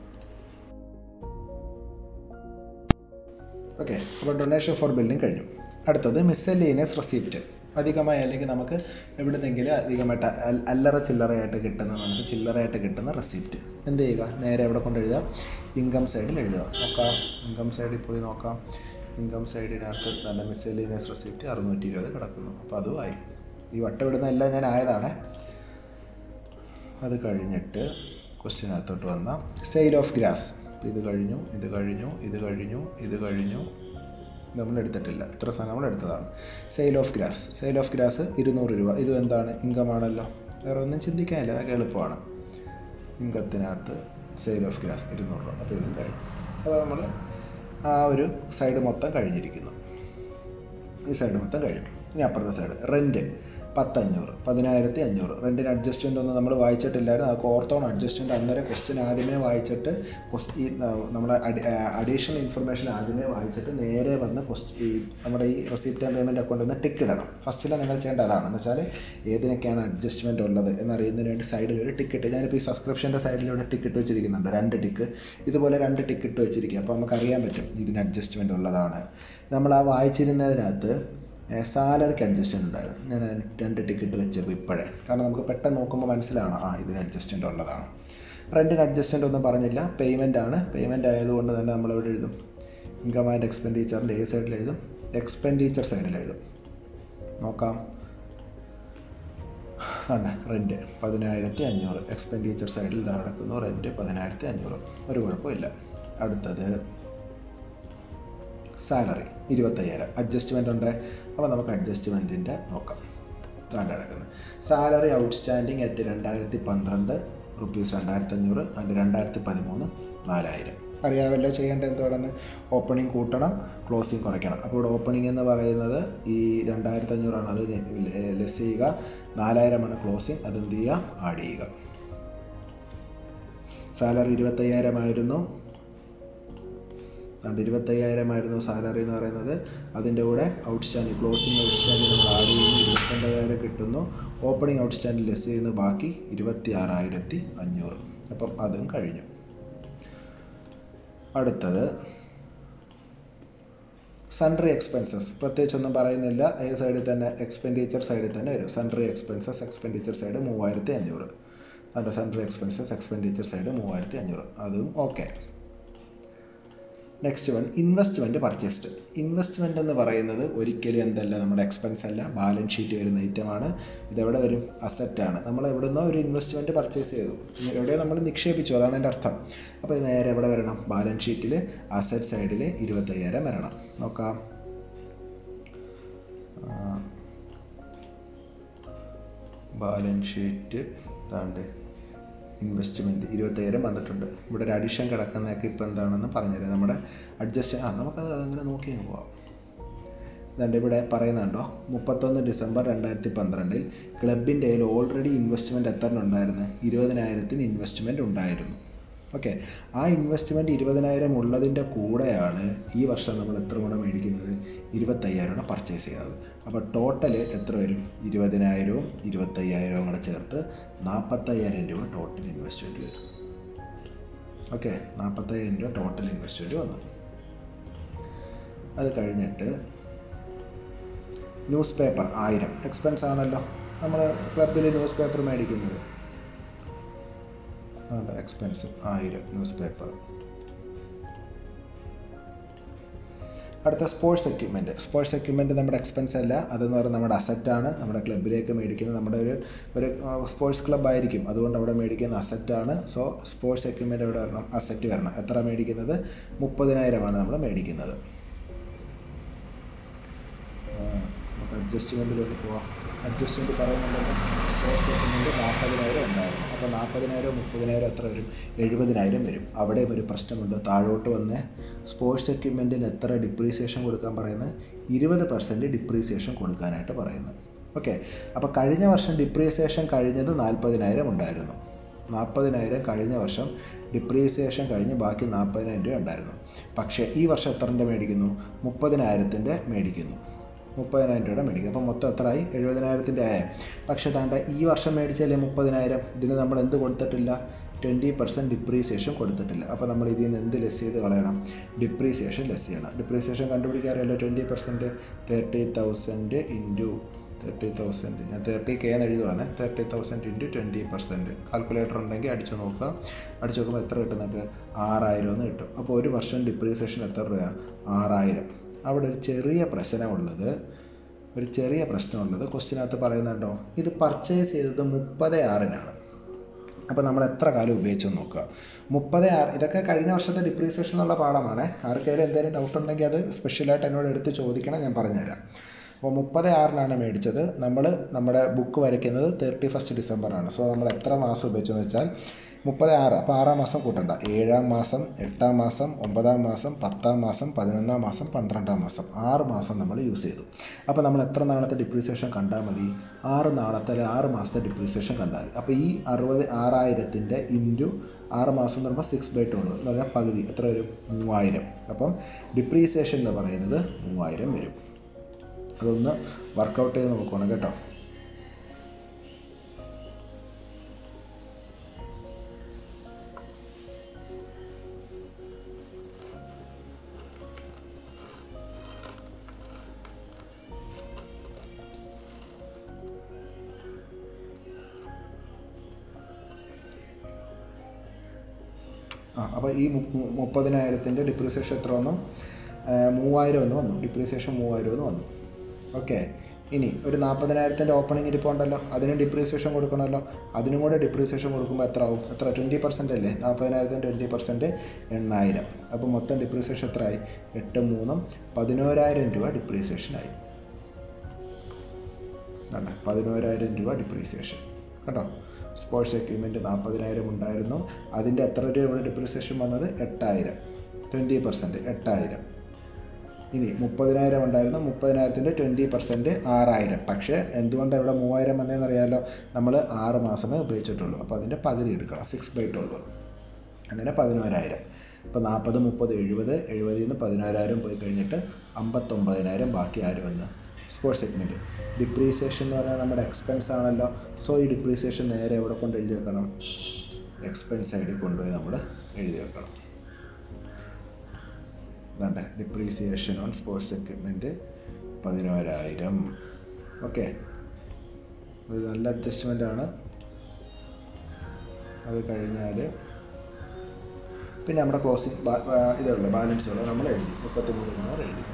ഓക്കെ അപ്പോൾ ഡൊണേഷൻ ഫോർ ബിൽഡിംഗ് കഴിഞ്ഞു അടുത്തത് മിസ്സലീനിയസ് റെസിപ്റ്റ് അധികമായി അല്ലെങ്കിൽ നമുക്ക് എവിടുന്നെങ്കിലും അധികമായിട്ട് അൽ- അല്ലറ ചില്ലറയായിട്ട് കിട്ടുന്ന നമുക്ക് ചില്ലറയായിട്ട് കിട്ടുന്ന റെസിപ്റ്റ് എന്ത് ചെയ്യുക നേരെ എവിടെ കൊണ്ട് എഴുതുക ഇൻകം സൈഡിൽ എഴുതുക നോക്കാം ഇൻകം സൈഡിൽ പോയി നോക്കാം ഇൻകം സൈഡിനകത്ത് നല്ല മിസ്സലീനിയസ് റെസിപ്റ്റ് അറുന്നൂറ്റി ഇരുപത് കിടക്കുന്നു അപ്പോൾ അതും ആയി ഈ വട്ടം ഇടുന്ന എല്ലാം ഞാൻ ആയതാണ് അത് കഴിഞ്ഞിട്ട് ക്വസ്റ്റ്യനകത്തോട്ട് വന്ന സെയിൽ ഓഫ് ഗ്രാസ് ഇത് കഴിഞ്ഞു ഇത് കഴിഞ്ഞു ഇത് കഴിഞ്ഞു ഇത് കഴിഞ്ഞു നമ്മൾ എടുത്തിട്ടില്ല ഇത്ര സാധനം നമ്മൾ എടുത്തതാണ് sale of grass sale of grass ഇരുന്നൂറ് രൂപ ഇതും എന്താണ് ഇൻകം ആണല്ലോ വേറെ ഒന്നും ചിന്തിക്കാനില്ല അതൊക്കെ എളുപ്പമാണ് ഇൻകത്തിനകത്ത് സെയിൽ ഓഫ് ഗ്രാസ് ഇരുന്നൂറ് രൂപ അപ്പോൾ ഇതും കഴിഞ്ഞു അപ്പോൾ നമ്മൾ ആ ഒരു സൈഡ് മൊത്തം കഴിഞ്ഞിരിക്കുന്നു ഈ സൈഡ് മൊത്തം കഴിഞ്ഞു ഇനി അപ്പുറത്തെ സൈഡ് റെൻറ്റ് പത്തഞ്ഞൂറ് പതിനായിരത്തി അഞ്ഞൂറ് റെൻറ്റിന് അഡ്ജസ്റ്റ്മെൻ്റ് ഒന്നും നമ്മൾ വായിച്ചിട്ടില്ലായിരുന്നു അതൊക്കെ ഓർത്തോണം അഡ്ജസ്റ്റ്മെൻ്റ് അന്നേരം ക്വസ്റ്റ്യൻ ആദ്യമേ വായിച്ചിട്ട് ക്വസ്റ്റ് ഈ നമ്മുടെ അഡീഷണൽ ഇൻഫർമേഷൻ ആദ്യമേ വായിച്ചിട്ട് നേരെ വന്ന് ക്വസ്റ്റ് ഈ നമ്മുടെ ഈ റെസിപ്റ്റ് ആൻഡ് പേയ്മെൻറ്റ് അക്കൗണ്ടിൽ നിന്ന് ടിക്ക് ഇടണം ഫസ്റ്റിൽ നിങ്ങൾ ചെയ്യേണ്ട അതാണ് എന്ന് വെച്ചാൽ ഏതിനൊക്കെയാണ് അഡ്ജസ്റ്റ്മെൻ്റ് ഉള്ളത് എന്നറിയുന്നതിന് വേണ്ടി സൈഡിൽ ഒരു ടിക്കറ്റ് ഞാനിപ്പോൾ ഈ സബ്സ്ക്രിപ്ഷൻ്റെ സൈഡിലൂടെ ടിക്കറ്റ് വെച്ചിരിക്കുന്നുണ്ട് രണ്ട് ടിക്ക് ഇതുപോലെ രണ്ട് ടിക്കറ്റ് വെച്ചിരിക്കുക അപ്പോൾ നമുക്ക് അറിയാൻ പറ്റും ഇതിന് അഡ്ജസ്റ്റ്മെൻ്റ് ഉള്ളതാണ് നമ്മൾ ആ വായിച്ചിരുന്നതിനകത്ത് സാലറിക്ക് അഡ്ജസ്റ്റ്മെൻ്റ് ഉണ്ടായിരുന്നു ഞാൻ രണ്ട് ടിക്കറ്റ് വെച്ചപ്പോൾ ഇപ്പോഴേ കാരണം നമുക്ക് പെട്ടെന്ന് നോക്കുമ്പോൾ മനസ്സിലാണ് ആ ഇതിന് അഡ്ജസ്റ്റ്മെൻ്റ് ഉള്ളതാണ് റെൻറ്റിന് അഡ്ജസ്റ്റ്മെൻ്റ് ഒന്നും പറഞ്ഞില്ല പേയ്മെൻ്റ് ആണ് പേയ്മെൻ്റ് ആയതുകൊണ്ട് തന്നെ നമ്മൾ ഇവിടെ എഴുതും ഇൻകം ആൻഡ് എക്സ്പെൻഡിച്ചറിൻ്റെ ഏ സൈഡിൽ എഴുതും എക്സ്പെൻഡിച്ചർ സൈഡിൽ എഴുതും നോക്കാം ആണ് റെൻറ്റ് പതിനായിരത്തി അഞ്ഞൂറ് എക്സ്പെൻഡിച്ചർ സൈഡിൽ ഇതാ കിടക്കുന്നു റെൻറ്റ് പതിനായിരത്തി അഞ്ഞൂറ് ഒരു കുഴപ്പമില്ല അടുത്തത് സാലറി ഇരുപത്തയ്യായിരം അഡ്ജസ്റ്റ്മെൻ്റ് ഉണ്ട് അപ്പോൾ നമുക്ക് അഡ്ജസ്റ്റ്മെൻറ്റിൻ്റെ നോക്കാം താണ്ട് കിടക്കുന്നത് സാലറി ഔട്ട്സ്റ്റാൻഡിങ് അറ്റ് രണ്ടായിരത്തി പന്ത്രണ്ട് റുപ്പീസ് രണ്ടായിരത്തി അഞ്ഞൂറ് അതിൻ്റെ രണ്ടായിരത്തി പതിമൂന്ന് നാലായിരം അറിയാമല്ലോ ചെയ്യേണ്ടത് എന്തോടെന്ന് ഓപ്പണിംഗ് കൂട്ടണം ക്ലോസിംഗ് കുറയ്ക്കണം അപ്പോൾ ഇവിടെ ഓപ്പണിംഗ് എന്ന് പറയുന്നത് ഈ രണ്ടായിരത്തി അഞ്ഞൂറാണ് അത് ലെസ് ചെയ്യുക നാലായിരമാണ് ക്ലോസിംഗ് അത് എന്ത് ചെയ്യുക ആഡ് ചെയ്യുക സാലറി ഇരുപത്തയ്യായിരം ആയിരുന്നു അതുകൊണ്ട് ഇരുപത്തയ്യായിരമായിരുന്നു സാലറി എന്ന് പറയുന്നത് അതിൻ്റെ കൂടെ ഔട്ട്സ്റ്റാൻഡിങ് ക്ലോസിംഗ് ഔട്ട്സ്റ്റാൻഡിങ് നമ്മൾ ആഡ് ചെയ്യുന്നു ഇരുപത്തൊമ്പതിനായിരം കിട്ടുന്നു ഓപ്പണിംഗ് ഔട്ട്സ്റ്റാൻഡിങ് ലെസ് ചെയ്യുന്നു ബാക്കി ഇരുപത്തി ആറായിരത്തി അഞ്ഞൂറ് അപ്പം അതും കഴിഞ്ഞു അടുത്തത് സൺട്രി എക്സ്പെൻസസ് പ്രത്യേകിച്ചൊന്നും പറയുന്നില്ല ഏത് സൈഡിൽ തന്നെ എക്സ്പെൻഡിച്ചർ സൈഡിൽ തന്നെ വരും സൺട്രി എക്സ്പെൻസസ് എക്സ്പെൻഡിച്ചർ സൈഡ് മൂവായിരത്തി അഞ്ഞൂറ് അതുകൊണ്ട് സൺട്രി എക്സ്പെൻസസ് എക്സ്പെൻഡിച്ചർ സൈഡ് മൂവായിരത്തി അഞ്ഞൂറ് അതും okay next one investment purchased investment എന്ന് പറയുന്നത് ഒരിക്കലും എന്തല്ല നമ്മുടെ എക്സ്പെൻസ് അല്ല ബാലൻസ് ഷീറ്റ് വരുന്ന ഐറ്റമാണ് ഇതെവിടെ വരും അസറ്റാണ് നമ്മൾ എവിടെ നിന്നോ ഒരു ഇൻവെസ്റ്റ്മെൻറ്റ് പർച്ചേസ് ചെയ്തു എവിടെയോ നമ്മൾ നിക്ഷേപിച്ചു അതാണ് എൻ്റെ അർത്ഥം അപ്പോൾ ഇത് നേരെ എവിടെ വരണം ബാലൻസ് ഷീറ്റിൽ അസറ്റ് സൈഡിൽ ഇരുപത്തയ്യായിരം വരണം നോക്കാം ബാലൻസ് ഷീറ്റ് താണ്ട് ഇൻവെസ്റ്റ്മെൻറ്റ് ഇരുപത്തയ്യായിരം വന്നിട്ടുണ്ട് ഇവിടെ ഒരു അഡിഷൻ കിടക്കുന്നതൊക്കെ ഇപ്പോൾ എന്താണെന്ന് പറഞ്ഞുതരാം നമ്മുടെ അഡ്ജസ്റ്റ് ആ നമുക്കത് അങ്ങനെ നോക്കി അങ്ങ് പോവാം ഇതുണ്ട് ഇവിടെ പറയുന്നുണ്ടോ മുപ്പത്തൊന്ന് ഡിസംബർ രണ്ടായിരത്തി പന്ത്രണ്ടിൽ ക്ലബിൻ്റെ കയ്യിൽ ഓൾറെഡി ഇൻവെസ്റ്റ്മെൻറ്റ് എത്ര ഉണ്ടായിരുന്നു ഇരുപതിനായിരത്തിന് ഇൻവെസ്റ്റ്മെൻറ്റ് ഉണ്ടായിരുന്നു ഓക്കെ ആ ഇൻവെസ്റ്റ്മെൻറ്റ് ഇരുപതിനായിരം ഉള്ളതിൻ്റെ കൂടെയാണ് ഈ വർഷം നമ്മൾ എത്ര കൂടെ മേടിക്കുന്നത് ഇരുപത്തയ്യായിരം കൂടെ പർച്ചേസ് ചെയ്യുന്നത് അപ്പോൾ ടോട്ടൽ എത്ര വരും ഇരുപതിനായിരവും ഇരുപത്തയ്യായിരവും കൂടെ ചേർത്ത് നാൽപ്പത്തയ്യായിരം രൂപ ടോട്ടൽ ഇൻവെസ്റ്റ്മെൻറ്റ് വരും ഓക്കെ നാൽപ്പത്തയ്യായിരം രൂപ ടോട്ടൽ ഇൻവെസ്റ്റ്മെൻറ്റ് വന്നു അത് കഴിഞ്ഞിട്ട് ന്യൂസ് പേപ്പർ ആയിരം എക്സ്പെൻസ് ആണല്ലോ നമ്മൾ ക്ലബിൽ ന്യൂസ് പേപ്പർ മേടിക്കുന്നത് ആണ് എക്സ്പെൻസ് ആയിരം ന്യൂസ് പേപ്പർ അടുത്ത സ്പോർട്സ് എക്യുപ്മെൻറ്റ് സ്പോർട്സ് എക്യുപ്മെൻറ്റ് നമ്മുടെ എക്സ്പെൻസ് അല്ല അതെന്ന് പറയുന്നത് നമ്മുടെ അസറ്റാണ് നമ്മുടെ ക്ലബിലേക്ക് മേടിക്കുന്നത് നമ്മുടെ ഒരു ഒരു സ്പോർട്സ് ക്ലബ് ആയിരിക്കും അതുകൊണ്ട് അവിടെ മേടിക്കുന്ന അസറ്റാണ് സോ സ്പോർട്സ് എക്യുപ്മെൻറ്റ് എവിടെ വരണം അസറ്റ് വരണം എത്ര മേടിക്കുന്നത് മുപ്പതിനായിരമാണ് നമ്മൾ മേടിക്കുന്നത് നമുക്ക് അഡ്ജസ്റ്റ്മെൻറ്റിലൊന്ന് പോവാം അഡ്ജസ്റ്റ്മെൻറ്റ് പറയുന്നുണ്ടെങ്കിൽ സ്പോർട്സ് എക്യുപ്മെൻറ്റ് നാൽപ്പതിനായിരം ഉണ്ടായിരുന്നു അപ്പോൾ നാൽപ്പതിനായിരം മുപ്പതിനായിരം എത്ര വരും എഴുപതിനായിരം വരും അവിടെയും ഒരു പ്രശ്നമുണ്ട് താഴോട്ട് വന്ന് സ്പോർട്സ് എക്യുപ്മെൻറ്റിന് എത്ര ഡിപ്രീസിയേഷൻ കൊടുക്കാൻ പറയുന്നത് ഇരുപത് പെർസെൻറ്റ് ഡിപ്രീസിയേഷൻ കൊടുക്കാനായിട്ട് പറയുന്നത് ഓക്കെ അപ്പോൾ കഴിഞ്ഞ വർഷം ഡിപ്രീസിയേഷൻ കഴിഞ്ഞത് നാൽപ്പതിനായിരം ഉണ്ടായിരുന്നു നാൽപ്പതിനായിരം കഴിഞ്ഞ വർഷം ഡിപ്രീസിയേഷൻ കഴിഞ്ഞ് ബാക്കി നാൽപ്പതിനായിരം രൂപ ഉണ്ടായിരുന്നു പക്ഷേ ഈ വർഷം എത്രൻ്റെ മേടിക്കുന്നു മുപ്പതിനായിരത്തിൻ്റെ മേടിക്കുന്നു മുപ്പതിനായിരം രൂപയുടെ മേടിക്കും അപ്പോൾ മൊത്തം എത്രയായി എഴുപതിനായിരത്തിൻ്റെ ആയ പക്ഷേ താണ്ട ഈ വർഷം മേടിച്ചാലേ മുപ്പതിനായിരം ഇതിന് നമ്മൾ എന്ത് കൊടുത്തിട്ടില്ല ട്വൻറ്റി പെർസെൻറ്റ് ഡിപ്രീസിയേഷൻ കൊടുത്തിട്ടില്ല അപ്പോൾ നമ്മൾ ഇതിൽ നിന്ന് എന്ത് ലെസ് ചെയ്ത് കളയണം ഡിപ്രീസിയേഷൻ ലെസ് ചെയ്യണം ഡിപ്രീസിയേഷൻ കണ്ടുപിടിക്കാറിയല്ലോ twenty percent thirty thousand into thirty thousand ഞാൻ തേർട്ടി കെ എന്ന് എഴുതുവാണ് thirty thousand into twenty percent calculator ഉണ്ടെങ്കിൽ അടിച്ചു നോക്കുക അടിച്ചു നോക്കുമ്പോൾ എത്ര കിട്ടുന്നുണ്ട് ആറായിരം എന്ന് കിട്ടും അപ്പോൾ ഒരു വർഷം ഡിപ്രീസിയേഷൻ എത്ര രൂപ ആറായിരം അവിടെ ഒരു ചെറിയ പ്രശ്നമുള്ളത് ഒരു ചെറിയ പ്രശ്നമുള്ളത് ക്വസ്റ്റിനകത്ത് പറയുന്നുണ്ടോ ഇത് പർച്ചേസ് ചെയ്തത് മുപ്പത് ആറിനാണ് അപ്പോൾ നമ്മൾ എത്ര കാലം ഉപയോഗിച്ചു നോക്കുക മുപ്പത് ആറ് ഇതൊക്കെ കഴിഞ്ഞ വർഷത്തെ ഡിപ്രീസിയേഷൻ എന്നുള്ള പാഠമാണ് ആർക്കെങ്കിലും എന്തെങ്കിലും ഡൗട്ട് ഉണ്ടെങ്കിൽ അത് സ്പെഷ്യലായിട്ട് എന്നോട് എടുത്ത് ചോദിക്കണം ഞാൻ പറഞ്ഞുതരാം അപ്പോൾ മുപ്പത് ആറിനാണ് മേടിച്ചത് നമ്മൾ നമ്മുടെ ബുക്ക് വരയ്ക്കുന്നത് തേർട്ടി ഫസ്റ്റ് ഡിസംബറാണ് സോ നമ്മൾ എത്ര മാസം ഉപയോഗിച്ചെന്ന് വെച്ചാൽ മുപ്പത് ആറ് അപ്പോൾ ആറാം മാസം കൂട്ടണ്ട ഏഴാം മാസം എട്ടാം മാസം ഒമ്പതാം മാസം പത്താം മാസം പതിനൊന്നാം മാസം പന്ത്രണ്ടാം മാസം ആറ് മാസം നമ്മൾ യൂസ് ചെയ്തു അപ്പോൾ നമ്മൾ എത്ര നാളത്തെ ഡിപ്രീസിയേഷൻ കണ്ടാൽ മതി ആറ് നാളത്തെ അല്ലെങ്കിൽ ആറ് മാസത്തെ ഡിപ്രീസിയേഷൻ കണ്ടാൽ മതി അപ്പോൾ ഈ അറുപത് ആറായിരത്തിൻ്റെ ഇൻറ്റു ആറ് മാസം എന്ന് പറയുമ്പോൾ സിക്സ് ബൈ ടു എന്ന് പറഞ്ഞാൽ പകുതി എത്ര വരും മൂവായിരം അപ്പം ഡിപ്രീസിയേഷൻ എന്ന് പറയുന്നത് മൂവായിരം വരും അതൊന്ന് വർക്കൗട്ട് ചെയ്ത് നോക്കണം കേട്ടോ ആ അപ്പോൾ ഈ മു- മുപ്പതിനായിരത്തിൻ്റെ ഡിപ്രീസിയേഷൻ എത്ര വന്നു ആ, മൂവായിരം എന്ന് വന്നു ഡിപ്രീസിയേഷൻ മൂവായിരം എന്ന് വന്നു ഓക്കെ ഇനി ഒരു നാൽപ്പതിനായിരത്തിൻ്റെ ഓപ്പണിംഗ് ഇരിപ്പുണ്ടല്ലോ അതിനും ഡിപ്രീസിയേഷൻ കൊടുക്കണമല്ലോ അതിനും കൂടെ ഡിപ്രീസിയേഷൻ കൊടുക്കുമ്പോൾ എത്ര ആവും എത്ര ട്വൻറ്റി പെർസെൻ്റ് അല്ലേ നാൽപ്പതിനായിരത്തിന് ട്വൻറ്റി പെർസെൻറ്റ് എണ്ണായിരം അപ്പോൾ മൊത്തം ഡിപ്രീസിയേഷൻ എത്ര ആയി എട്ട് മൂന്നും പതിനോരായിരം രൂപ ഡിപ്രീസിയേഷൻ ആയി വേണ്ട പതിനോരായിരം രൂപ ഡിപ്രീസിയേഷൻ കേട്ടോ സ്പോർട്സ് എക്യുപ്മെൻറ്റ് നാൽപ്പതിനായിരം ഉണ്ടായിരുന്നു അതിൻ്റെ എത്ര രൂപയുടെ ഡിപ്രീസിയേഷൻ വന്നത് എട്ടായിരം ട്വൻറ്റി പെർസെൻറ്റ് എട്ടായിരം ഇനി മുപ്പതിനായിരം ഉണ്ടായിരുന്നു മുപ്പതിനായിരത്തിൻ്റെ ട്വൻറ്റി പെർസെൻറ്റ് ആറായിരം പക്ഷേ എന്തുകൊണ്ടാണ് ഇവിടെ മൂവായിരം വന്നതെന്ന് അറിയാമല്ലോ നമ്മൾ ആറ് മാസമേ ഉപയോഗിച്ചിട്ടുള്ളൂ അപ്പോൾ അതിൻ്റെ പകുതി എടുക്കണം സിക്സ് ബൈ ട്വൽവ് അങ്ങനെ പതിനോരായിരം ഇപ്പോൾ നാൽപ്പത് മുപ്പത് എഴുപത് എഴുപതിൽ നിന്ന് പതിനോരായിരം പോയി കഴിഞ്ഞിട്ട് അമ്പത്തൊമ്പതിനായിരം ബാക്കി ആര് വന്ന് സ്പോർട്സ് സെഗ്മെൻറ്റ് ഡിപ്രീസിയേഷൻ എന്ന് പറഞ്ഞാൽ നമ്മുടെ എക്സ്പെൻസ് ആണല്ലോ സോ ഈ ഡിപ്രീസിയേഷൻ നേരെ എവിടെ കൊണ്ട് എഴുതി വെക്കണം എക്സ്പെൻസ് സൈഡിൽ കൊണ്ടുപോയി നമ്മൾ എഴുതി വെക്കണം വേണ്ട ഡിപ്രീസിയേഷൻ ഓൺ സ്പോർട്സ് എക്യുപ്മെൻറ്റ് പതിനോരായിരം ഓക്കെ ഒരു നല്ല അഡ്ജസ്റ്റ്മെൻ്റ് ആണ് അത് കഴിഞ്ഞാൽ പിന്നെ നമ്മുടെ ക്ലോസിംഗ് ഇതേ ഉള്ളൂ ബാലൻസുകൾ നമ്മൾ എഴുതി മുപ്പത്തി മൂന്ന് മൂന്ന് എഴുതി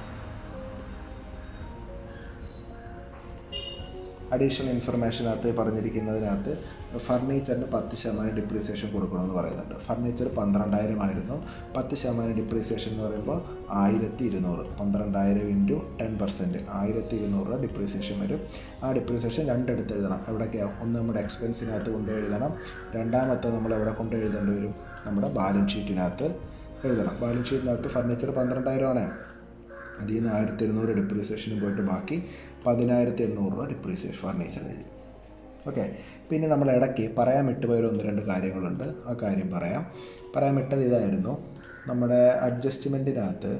അഡീഷണൽ ഇൻഫർമേഷനകത്ത് പറഞ്ഞിരിക്കുന്നതിനകത്ത് ഫർണിച്ചറിന് പത്ത് ശതമാനം ഡിപ്രീസിയേഷൻ കൊടുക്കണമെന്ന് പറയുന്നുണ്ട് ഫർണിച്ചർ പന്ത്രണ്ടായിരം ആയിരുന്നു പത്ത് ശതമാനം ഡിപ്രീസിയേഷൻ എന്ന് പറയുമ്പോൾ ആയിരത്തി ഇരുന്നൂറ് പന്ത്രണ്ടായിരം ഇൻറ്റു ടെൻ പെർസെൻറ്റ് ആയിരത്തി ഇരുന്നൂറ് രൂപ ഡിപ്രീസിയേഷൻ വരും ആ ഡിപ്രീസിയേഷൻ രണ്ടിടത്ത് എഴുതണം എവിടെയൊക്കെയാണ് ഒന്ന് നമ്മുടെ എക്സ്പെൻസിനകത്ത് കൊണ്ട് എഴുതണം രണ്ടാമത്തെ നമ്മൾ എവിടെ കൊണ്ട് എഴുതേണ്ടി വരും നമ്മുടെ ബാലൻസ് ഷീറ്റിനകത്ത് എഴുതണം ബാലൻസ് ഷീറ്റിനകത്ത് ഫർണിച്ചർ പന്ത്രണ്ടായിരം ആണ് അതിൽ നിന്ന് ആയിരത്തി ഇരുന്നൂറ് ഡിപ്രീസിയേഷന് പോയിട്ട് ബാക്കി പതിനായിരത്തി എണ്ണൂറ് രൂപ ഡിപ്രീസിയേഷൻ ഫർണിച്ചർ എഴുതി ഓക്കെ പിന്നെ നമ്മൾ ഇടയ്ക്ക് പറയാൻ വിട്ടുപോയ ഒരു ഒന്ന് രണ്ട് കാര്യങ്ങളുണ്ട് ആ കാര്യം പറയാം പറയാൻ വിട്ടത് ഇതായിരുന്നു നമ്മുടെ അഡ്ജസ്റ്റ്മെൻറ്റിനകത്ത്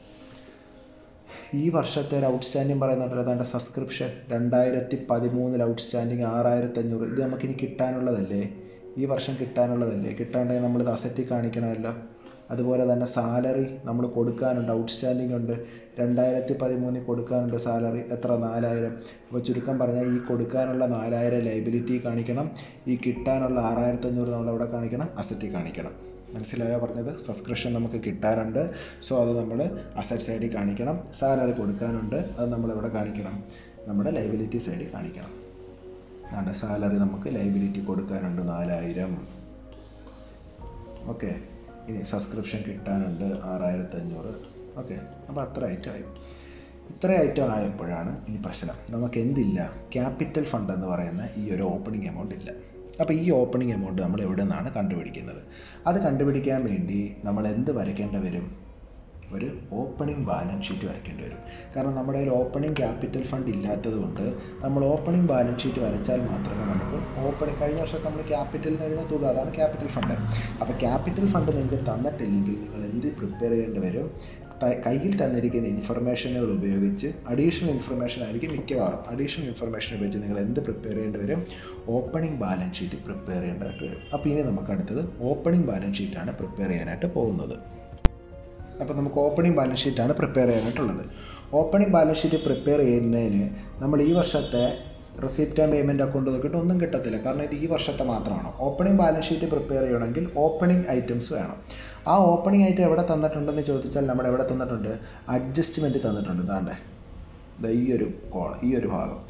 ഈ വർഷത്തെ ഒരു ഔട്ട്സ്റ്റാൻഡിങ് പറയുന്നുണ്ട് ഏതാണ്ട് സബ്സ്ക്രിപ്ഷൻ രണ്ടായിരത്തി പതിമൂന്നിൽ ഔട്ട്സ്റ്റാൻഡിങ് ആറായിരത്തി അഞ്ഞൂറ് ഇത് നമുക്കിനി കിട്ടാനുള്ളതല്ലേ ഈ വർഷം കിട്ടാനുള്ളതല്ലേ കിട്ടാണ്ടെങ്കിൽ നമ്മളിത് അസറ്റി കാണിക്കണമല്ലോ അതുപോലെ തന്നെ സാലറി നമ്മൾ കൊടുക്കാനുണ്ട് ഔട്ട്സ്റ്റാൻഡിംഗ് ഉണ്ട് രണ്ടായിരത്തി പതിമൂന്നിൽ കൊടുക്കാനുണ്ട് സാലറി എത്ര നാലായിരം അപ്പോൾ ചുരുക്കം പറഞ്ഞാൽ ഈ കൊടുക്കാനുള്ള നാലായിരം ലൈബിലിറ്റി കാണിക്കണം ഈ കിട്ടാനുള്ള ആറായിരത്തി അഞ്ഞൂറ് നമ്മൾ എവിടെ കാണിക്കണം അസറ്റി കാണിക്കണം മനസ്സിലായോ പറഞ്ഞത് സബ്സ്ക്രിപ്ഷൻ നമുക്ക് കിട്ടാനുണ്ട് സോ അത് നമ്മൾ അസറ്റ് സൈഡിൽ കാണിക്കണം സാലറി കൊടുക്കാനുണ്ട് അത് നമ്മൾ എവിടെ കാണിക്കണം നമ്മുടെ ലൈബിലിറ്റി സൈഡിൽ കാണിക്കണം ആണ് സാലറി നമുക്ക് ലൈബിലിറ്റി കൊടുക്കാനുണ്ട് നാലായിരം ഓക്കെ ഇനി സബ്സ്ക്രിപ്ഷൻ കിട്ടാനുണ്ട് ആറായിരത്തി അഞ്ഞൂറ് ഓക്കെ അപ്പോൾ അത്ര ഐറ്റം ആയി ഇത്ര ഐറ്റം ആയപ്പോഴാണ് ഈ പ്രശ്നം നമുക്ക് എന്തില്ല ക്യാപിറ്റൽ ഫണ്ട് എന്ന് പറയുന്ന ഈ ഒരു ഓപ്പണിംഗ് എമൗണ്ട് ഇല്ല അപ്പോൾ ഈ ഓപ്പണിംഗ് എമൗണ്ട് നമ്മൾ എവിടെ നിന്നാണ് കണ്ടുപിടിക്കുന്നത് അത് കണ്ടുപിടിക്കാൻ വേണ്ടി നമ്മൾ എന്ത് വരയ്ക്കേണ്ടി വരും ഒരു ഓപ്പണിംഗ് ബാലൻസ് ഷീറ്റ് വരയ്ക്കേണ്ടി വരും കാരണം നമ്മുടെ കയ്യിൽ ഓപ്പണിംഗ് ക്യാപിറ്റൽ ഫണ്ട് ഇല്ലാത്തത് കൊണ്ട് നമ്മൾ ഓപ്പണിംഗ് ബാലൻസ് ഷീറ്റ് വരച്ചാൽ മാത്രമേ നമുക്ക് ഓപ്പണിംഗ് കഴിഞ്ഞ വർഷം നമ്മൾ ക്യാപിറ്റൽ എഴുതുന്ന തുക അതാണ് ക്യാപിറ്റൽ ഫണ്ട് അപ്പോൾ ക്യാപിറ്റൽ ഫണ്ട് നിങ്ങൾക്ക് തന്നിട്ടില്ലെങ്കിൽ നിങ്ങൾ എന്ത് പ്രിപ്പയർ ചെയ്യേണ്ടി വരും ത- കയ്യിൽ തന്നിരിക്കുന്ന ഇൻഫർമേഷനുകൾ ഉപയോഗിച്ച് അഡീഷണൽ ഇൻഫർമേഷൻ ആയിരിക്കും മിക്കവാറും അഡീഷണൽ ഇൻഫർമേഷൻ ഉപയോഗിച്ച് നിങ്ങൾ എന്ത് പ്രിപ്പയർ ചെയ്യേണ്ടി വരും ഓപ്പണിംഗ് ബാലൻസ് ഷീറ്റ് പ്രിപ്പയർ ചെയ്യേണ്ടതായിട്ട് വരും അപ്പോൾ ഇനി നമുക്ക് അടുത്തത് ഓപ്പണിംഗ് ബാലൻസ് ഷീറ്റാണ് പ്രിപ്പയർ ചെയ്യാനായിട്ട് പോകുന്നത് അപ്പോൾ നമുക്ക് ഓപ്പണിംഗ് ബാലൻസ് ഷീറ്റാണ് പ്രിപ്പയർ ചെയ്യാനായിട്ടുള്ളത് ഓപ്പണിംഗ് ബാലൻസ് ഷീറ്റ് പ്രിപ്പയർ ചെയ്യുന്നതിന് നമ്മൾ ഈ വർഷത്തെ റെസിപ്റ്റ് ആൻഡ് പേയ്മെൻറ്റ് അക്കൗണ്ട് നോക്കിയിട്ട് ഒന്നും കിട്ടത്തില്ല കാരണം ഇത് ഈ വർഷത്തെ മാത്രമാണ് ഓപ്പണിംഗ് ബാലൻസ് ഷീറ്റ് പ്രിപ്പയർ ചെയ്യണമെങ്കിൽ ഓപ്പണിംഗ് ഐറ്റംസ് വേണം ആ ഓപ്പണിംഗ് ഐറ്റം എവിടെ തന്നിട്ടുണ്ടെന്ന് ചോദിച്ചാൽ നമ്മുടെ എവിടെ തന്നിട്ടുണ്ട് അഡ്ജസ്റ്റ്മെൻറ്റ് തന്നിട്ടുണ്ട് ഇതാണ്ടേ ദാ ഈ ഒരു കോൾ ഈ ഒരു ഭാഗം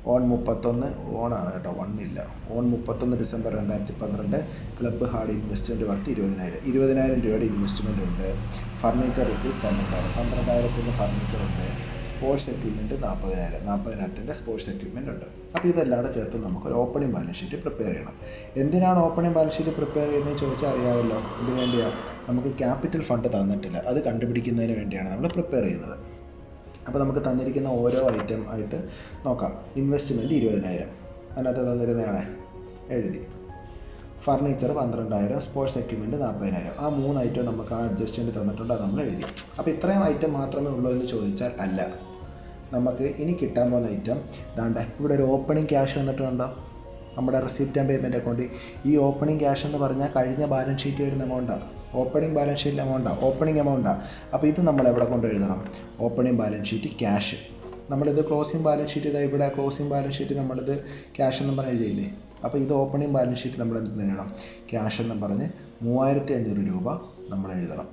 ഓൺ മുപ്പത്തൊന്ന് ഓണാണ് കേട്ടോ വണ്ണില്ല ഓൺ മുപ്പത്തൊന്ന് ഡിസംബർ രണ്ടായിരത്തി പന്ത്രണ്ട് ക്ലബ്ബ് ഹാർഡ് ഇൻവെസ്റ്റ്മെൻറ്റ് വർത്ത് ഇരുപതിനായിരം ഇരുപതിനായിരം രൂപയുടെ ഇൻവെസ്റ്റ്മെൻ്റ് ഉണ്ട് ഫർണിച്ചർ റുപ്പീസ് പന്ത്രണ്ടായിരം പന്ത്രണ്ടായിരത്തിൻ്റെ ഫർണിച്ചർ ഉണ്ട് സ്പോർട്സ് എക്യുപ്മെൻറ്റ് നാൽപ്പതിനായിരം നാൽപ്പതിനായിരത്തിൻ്റെ സ്പോർട്സ് എക്യുപ്മെൻ്റ് ഉണ്ട് അപ്പോൾ ഇതെല്ലാം കൂടെ ചേർത്ത് നമുക്കൊരു ഓപ്പണിംഗ് ബാലൻസ് ഷീറ്റ് പ്രിപ്പയർ ചെയ്യണം എന്തിനാണ് ഓപ്പണിംഗ് ബാലൻസ് ഷീറ്റ് പ്രിപ്പയർ ചെയ്യുന്നത് ചോദിച്ചാൽ അറിയാമല്ലോ ഇതിനു വേണ്ടിയാണ് നമുക്ക് ക്യാപിറ്റൽ ഫണ്ട് തന്നിട്ടില്ല അത് കണ്ടുപിടിക്കുന്നതിന് വേണ്ടിയാണ് നമ്മൾ പ്രിപ്പയർ ചെയ്യുന്നത് അപ്പോൾ നമുക്ക് തന്നിരിക്കുന്ന ഓരോ ഐറ്റം ആയിട്ട് നോക്കാം ഇൻവെസ്റ്റ്മെൻറ്റ് ഇരുപതിനായിരം അതിനകത്ത് തന്നിരുന്നതാണ് എഴുതി ഫർണിച്ചർ പന്ത്രണ്ടായിരം സ്പോർട്സ് എക്യുപ്മെൻറ്റ് നാൽപ്പതിനായിരം ആ മൂന്ന് ഐറ്റം നമുക്ക് ആ അഡ്ജസ്റ്റ്മെൻറ്റ് തന്നിട്ടുണ്ട് അത് നമ്മൾ എഴുതി അപ്പോൾ ഇത്രയും ഐറ്റം മാത്രമേ ഉള്ളൂ എന്ന് ചോദിച്ചാൽ അല്ല നമുക്ക് ഇനി കിട്ടാൻ പോകുന്ന ഐറ്റം ദാണ്ട ഇവിടെ ഒരു ഓപ്പണിംഗ് ക്യാഷ് വന്നിട്ടുണ്ടോ നമ്മുടെ റെസിപ്റ്റ് ആൻഡ് പേയ്മെൻറ്റ് അക്കൗണ്ടിൽ ഈ ഓപ്പണിംഗ് ക്യാഷ് എന്ന് പറഞ്ഞാൽ കഴിഞ്ഞ ബാലൻസ് ഷീറ്റ് വരുന്ന എമൗണ്ടാണ് ഓപ്പണിംഗ് ബാലൻസ് ഷീറ്റിൽ എമൗണ്ടാണ് ഓപ്പണിംഗ് എമൗണ്ടാണ് അപ്പോൾ ഇത് നമ്മൾ എവിടെ കൊണ്ട് എഴുതണം ഓപ്പണിംഗ് ബാലൻസ് ഷീറ്റ് ക്യാഷ് നമ്മളിത് ക്ലോസിംഗ് ബാലൻസ് ഷീറ്റ് ഇതാ ഇവിടെ ക്ലോസിംഗ് ബാലൻസ് ഷീറ്റ് നമ്മളിത് ക്യാഷ് എന്ന് പറഞ്ഞ് എഴുതിയില്ലേ അപ്പോൾ ഇത് ഓപ്പണിംഗ് ബാലൻസ് ഷീറ്റ് നമ്മൾ എന്ത് എഴുതണം ക്യാഷ് എന്ന് പറഞ്ഞ് മൂവായിരത്തി അഞ്ഞൂറ് രൂപ നമ്മൾ എഴുതണം